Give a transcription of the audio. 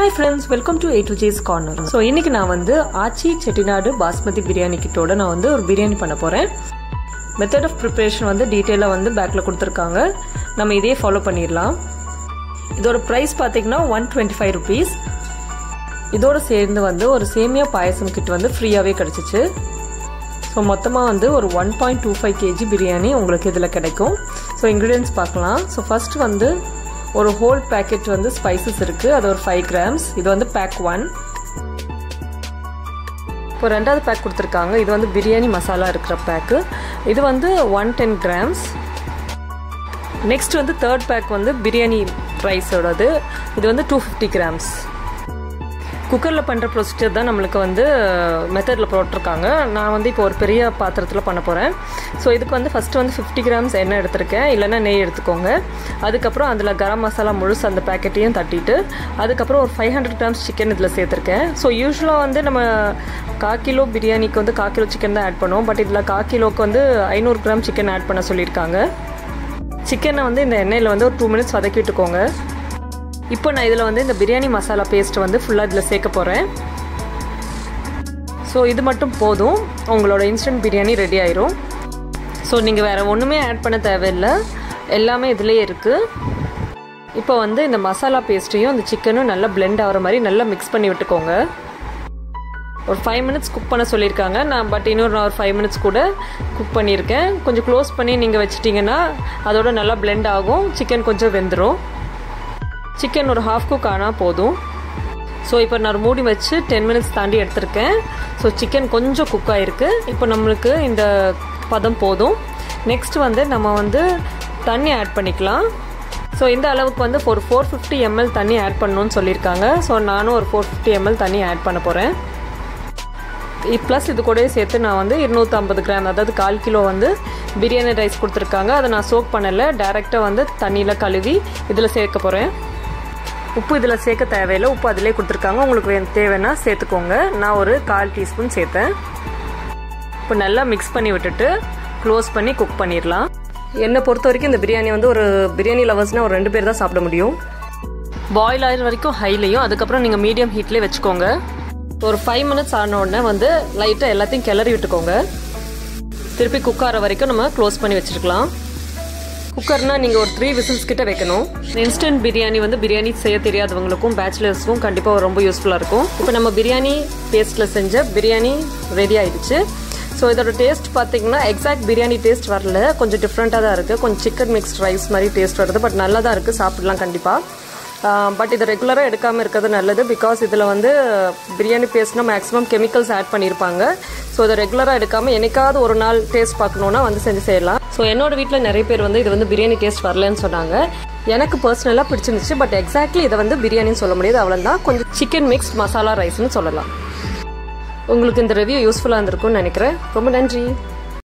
hi friends welcome to A to J's corner so இன்னைக்கு நான் வந்து ஆச்சி செட்டிநாடு பாஸ்மதி பிரியாணி கிட்டோட நான் வந்து ஒரு பிரியாணி பண்ண போகிறேன் மெத்தட் ஆஃப் ப்ரிப்பரேஷன் வந்து டீட்டெயிலாக வந்து பேக்கில் கொடுத்துருக்காங்க நம்ம இதே ஃபாலோ பண்ணிடலாம் இதோட ப்ரைஸ் பார்த்தீங்கன்னா ஒன் டுவெண்ட்டி ஃபைவ் ருபீஸ் இதோட சேர்ந்து வந்து ஒரு சேமியா பாயசம் கிட் வந்து ஃப்ரீயாகவே கிடச்சிச்சு ஸோ மொத்தமாக வந்து ஒரு one point two five KG biryani உங்களுக்கு இதில் கிடைக்கும் ஸோ இன்க்ரீடியன்ஸ் பார்க்கலாம் ஸோ ஃபர்ஸ்ட் வந்து ஒரு ஹோல் பேக்கெட் வந்து ஸ்பைசஸ் இருக்குது அது ஒரு ஃபைவ் கிராம்ஸ் இது வந்து பேக் ஒன் இப்போ ரெண்டாவது பேக் கொடுத்துருக்காங்க இது வந்து பிரியாணி மசாலா இருக்கிற பேக்கு இது வந்து ஒன் டென் கிராம்ஸ் நெக்ஸ்ட் வந்து தேர்ட் பேக் வந்து பிரியாணி ரைஸோடது இது வந்து டூ ஃபிஃப்டி கிராம்ஸ் குக்கரில் பண்ணுற ப்ரொசீஜர் தான் நம்மளுக்கு வந்து மெத்தடில் போட்டிருக்காங்க நான் வந்து இப்போ ஒரு பெரிய பாத்திரத்தில் பண்ண போகிறேன் ஸோ இதுக்கு வந்து ஃபஸ்ட்டு வந்து ஃபிஃப்டி கிராம்ஸ் எண்ணெய் எடுத்திருக்கேன் இல்லைன்னா நெய் எடுத்துக்கோங்க அதுக்கப்புறம் அதில் கரம் மசாலா முழுசு அந்த பேக்கெட்டையும் தட்டிட்டு அதுக்கப்புறம் ஒரு ஃபைவ் ஹண்ட்ரட் கிராம்ஸ் சிக்கன் இதில் சேர்த்துருக்கேன் ஸோ யூஸ்வலாக வந்து நம்ம கா கிலோ பிரியாணிக்கு வந்து கா கிலோ சிக்கன் தான் ஆட் பண்ணுவோம் பட் இதில் கா கிலோக்கு வந்து ஐநூறு கிராம் சிக்கன் ஆட் பண்ண சொல்லியிருக்காங்க சிக்கனை வந்து இந்த எண்ணெயில் வந்து ஒரு டூ மினிட்ஸ் வதக்கி விட்டுக்கோங்க இப்போ நான் இதில் வந்து இந்த பிரியாணி மசாலா பேஸ்ட் வந்து ஃபுல்லாக இதில் சேர்க்க போகிறேன் ஸோ இது மட்டும் போதும் உங்களோட இன்ஸ்டன்ட் பிரியாணி ரெடி ஆயிரும் ஸோ நீங்கள் வேறு ஒன்றுமே ஆட் பண்ண தேவையில்லை எல்லாமே இதிலே இருக்குது இப்போ வந்து இந்த மசாலா பேஸ்ட்டையும் இந்த சிக்கனும் நல்லா பிளெண்ட் ஆகிற மாதிரி நல்லா மிக்ஸ் பண்ணி விட்டுக்கோங்க ஒரு ஃபைவ் மினிட்ஸ் குக் பண்ண சொல்லியிருக்காங்க நான் பட் இன்னொரு நான் ஒரு ஃபைவ் மினிட்ஸ் கூட குக் பண்ணியிருக்கேன் கொஞ்சம் க்ளோஸ் பண்ணி நீங்கள் வச்சிட்டிங்கன்னா அதோட நல்லா பிளெண்ட் ஆகும் சிக்கன் கொஞ்சம் வெந்துடும் சிக்கன் ஒரு ஹாஃப் குக் ஆனால் போதும் ஸோ இப்போ நான் மூடி வச்சு டென் மினிட்ஸ் தாண்டி எடுத்திருக்கேன் ஸோ சிக்கன் கொஞ்சம் குக் ஆகிருக்கு இப்போ நம்மளுக்கு இந்த பதம் போதும் நெக்ஸ்ட் வந்து நம்ம வந்து தண்ணி ஆட் பண்ணிக்கலாம் ஸோ இந்த அளவுக்கு வந்து ஒரு ஃபோர் ஃபிஃப்டி எம்எல் தண்ணி ஆட் பண்ணணும்னு சொல்லியிருக்காங்க ஸோ நானும் ஒரு ஃபோர் ஃபிஃப்டி எம்எல் தண்ணி ஆட் பண்ண போகிறேன் ப்ளஸ் இது கூட சேர்த்து நான் வந்து இருநூற்றம்பது கிராம் அதாவது கால் கிலோ வந்து பிரியாணி ரைஸ் கொடுத்துருக்காங்க அதை நான் சோக் பண்ணலை டேரெக்டாக வந்து தண்ணியில் கழுவி இதில் சேர்க்க போகிறேன் உப்பு இதில் சேர்க்க தேவையில்லை உப்பு அதிலே கொடுத்துருக்காங்க உங்களுக்கு தேவைன்னா சேர்த்துக்கோங்க நான் ஒரு கால் டீஸ்பூன் சேர்த்தேன் இப்போ நல்லா மிக்ஸ் பண்ணி விட்டுட்டு க்ளோஸ் பண்ணி குக் பண்ணிடலாம் என்னை பொறுத்த வரைக்கும் இந்த பிரியாணி வந்து ஒரு பிரியாணி லவர்ஸ்னால் ஒரு ரெண்டு பேர் தான் சாப்பிட முடியும் பாயில் ஆகிற வரைக்கும் ஹைலையும் அதுக்கப்புறம் நீங்கள் மீடியம் ஹீட்லேயே வச்சுக்கோங்க ஒரு ஃபைவ் மினிட்ஸ் ஆன உடனே வந்து லைட்டாக எல்லாத்தையும் கிளறி விட்டுக்கோங்க திருப்பி குக் ஆகிற வரைக்கும் நம்ம க்ளோஸ் பண்ணி வச்சுருக்கலாம் குக்கர்னால் நீங்கள் ஒரு த்ரீ விசில்ஸ் கிட்ட வைக்கணும் இன்ஸ்டன்ட் பிரியாணி வந்து பிரியாணி செய்ய தெரியாதவங்களுக்கும் பேச்சுலர்ஸ்க்கும் கண்டிப்பாக ரொம்ப யூஸ்ஃபுல்லாக இருக்கும் இப்போ நம்ம பிரியாணி பேஸ்ட்டில் செஞ்ச பிரியாணி ரெடி ஆயிடுச்சு ஸோ இதோட டேஸ்ட் பார்த்தீங்கன்னா எக்ஸாக்ட் பிரியாணி டேஸ்ட் வரல கொஞ்சம் டிஃப்ரெண்ட்டாக தான் இருக்குது கொஞ்சம் சிக்கன் மிக்ஸ்ட் ரைஸ் மாதிரி டேஸ்ட் வருது பட் நல்லா தான் இருக்குது சாப்பிடலாம் கண்டிப்பாக பட் இதை ரெகுலராக எடுக்காமல் இருக்கிறது நல்லது பிகாஸ் இதில் வந்து பிரியாணி பேஸ்ட்னா மேக்ஸிமம் கெமிக்கல்ஸ் ஆட் பண்ணியிருப்பாங்க ஸோ இதை ரெகுலராக எடுக்காமல் என்னைக்காவது ஒரு நாள் டேஸ்ட் பார்க்கணுன்னா வந்து செஞ்சு செய்யலாம் ஸோ என்னோட வீட்டில் நிறைய பேர் வந்து இது வந்து பிரியாணி டேஸ்ட் வரலன்னு சொன்னாங்க எனக்கு பர்சனலாக பிடிச்சிருந்துச்சு பட் எக்ஸாக்ட்லி இதை வந்து பிரியாணின்னு சொல்ல முடியாது அவ்வளோதான் கொஞ்சம் சிக்கன் மிக்ஸ் மசாலா ரைஸ்னு சொல்லலாம் உங்களுக்கு இந்த ரிவ்யூ யூஸ்ஃபுல்லாக இருந்திருக்கும்னு நினைக்கிறேன் ரொம்ப நன்றி